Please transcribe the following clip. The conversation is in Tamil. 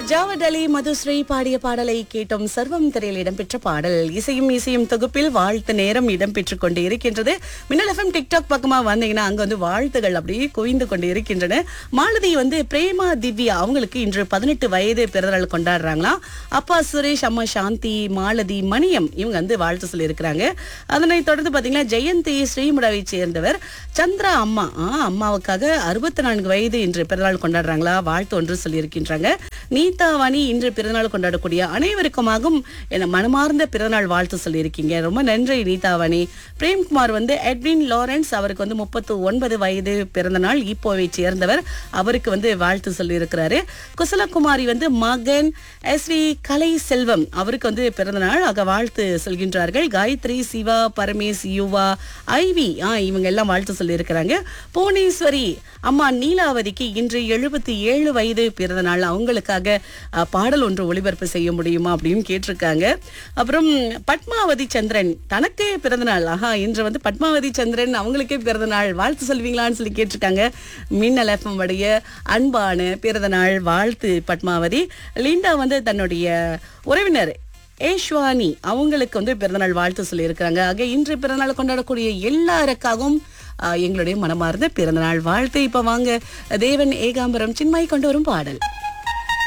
ஜாவடலி மதுஸ்ரீ பாடிய பாடலை கேட்டோம் சர்வம் திரையில் இடம்பெற்ற பாடல் இசையும் இசையும் தொகுப்பில் வாழ்த்து நேரம் இடம்பெற்றுக் கொண்டு இருக்கின்றது மின்னல் எஃப்எம் டிக்டாக் பக்கமா வந்தீங்கன்னா அங்க வந்து வாழ்த்துகள் அப்படியே குவிந்து கொண்டு இருக்கின்றன மாலதி வந்து பிரேமா திவ்யா அவங்களுக்கு இன்று பதினெட்டு வயது பிறந்தநாள் கொண்டாடுறாங்களாம் அப்பா சுரேஷ் அம்மா சாந்தி மாலதி மணியம் இவங்க வந்து வாழ்த்து சொல்லியிருக்கிறாங்க அதனை தொடர்ந்து பாத்தீங்கன்னா ஜெயந்தி ஸ்ரீமுடாவை சேர்ந்தவர் சந்திரா அம்மா ஆ, அம்மாவுக்காக அறுபத்தி நான்கு வயது இன்று பிறந்தநாள் கொண்டாடுறாங்களா வாழ்த்து ஒன்று சொல்லியிருக்கின்றாங்க நீதாவாணி இன்று பிறந்தநாள் கொண்டாடக்கூடிய அனைவருக்குமாகவும் என மனமார்ந்த பிறந்தநாள் வாழ்த்து சொல்லியிருக்கீங்க ரொம்ப நன்றி நீதாவாணி பிரேம்குமார் வந்து எட்வின் லாரன்ஸ் அவருக்கு வந்து முப்பத்து ஒன்பது வயது பிறந்தநாள் ஈப்போவை சேர்ந்தவர் அவருக்கு வந்து வாழ்த்து சொல்லியிருக்கிறாரு குசலகுமாரி வந்து மகன் ஸ்ரீ கலை செல்வம் அவருக்கு வந்து பிறந்தநாள் ஆக வாழ்த்து சொல்கின்றார்கள் காயத்ரி சிவா பரமேஷ் யுவா ஐவி ஆ இவங்க எல்லாம் வாழ்த்து சொல்லியிருக்கிறாங்க புவனேஸ்வரி அம்மா நீலாவதிக்கு இன்று எழுபத்தி ஏழு வயது பிறந்த நாள் அவங்களுக்காக அ, பாடல் ஒன்று ஒளிபரப்பு செய்ய முடியுமா அப்படின்னு கேட்டிருக்காங்க அப்புறம் பத்மாவதி சந்திரன் தனக்கே பிறந்த நாள் ஆஹா இன்று வந்து பத்மாவதி சந்திரன் அவங்களுக்கே பிறந்த நாள் வாழ்த்து சொல்வீங்களான்னு சொல்லி கேட்டிருக்காங்க மின்னல் எஃப்எம் உடைய அன்பான பிறந்த நாள் வாழ்த்து பத்மாவதி லிண்டா வந்து தன்னுடைய உறவினர் ஏஷ்வானி அவங்களுக்கு வந்து பிறந்தநாள் வாழ்த்து சொல்லியிருக்கிறாங்க ஆக இன்று பிறந்தநாள் கொண்டாடக்கூடிய எல்லாருக்காகவும் ஆஹ், எங்களுடைய மனமார்ந்த பிறந்தநாள் வாழ்த்து இப்ப வாங்க தேவன் ஏகாம்பரம் சின்மாய் கொண்டு வரும் பாடல்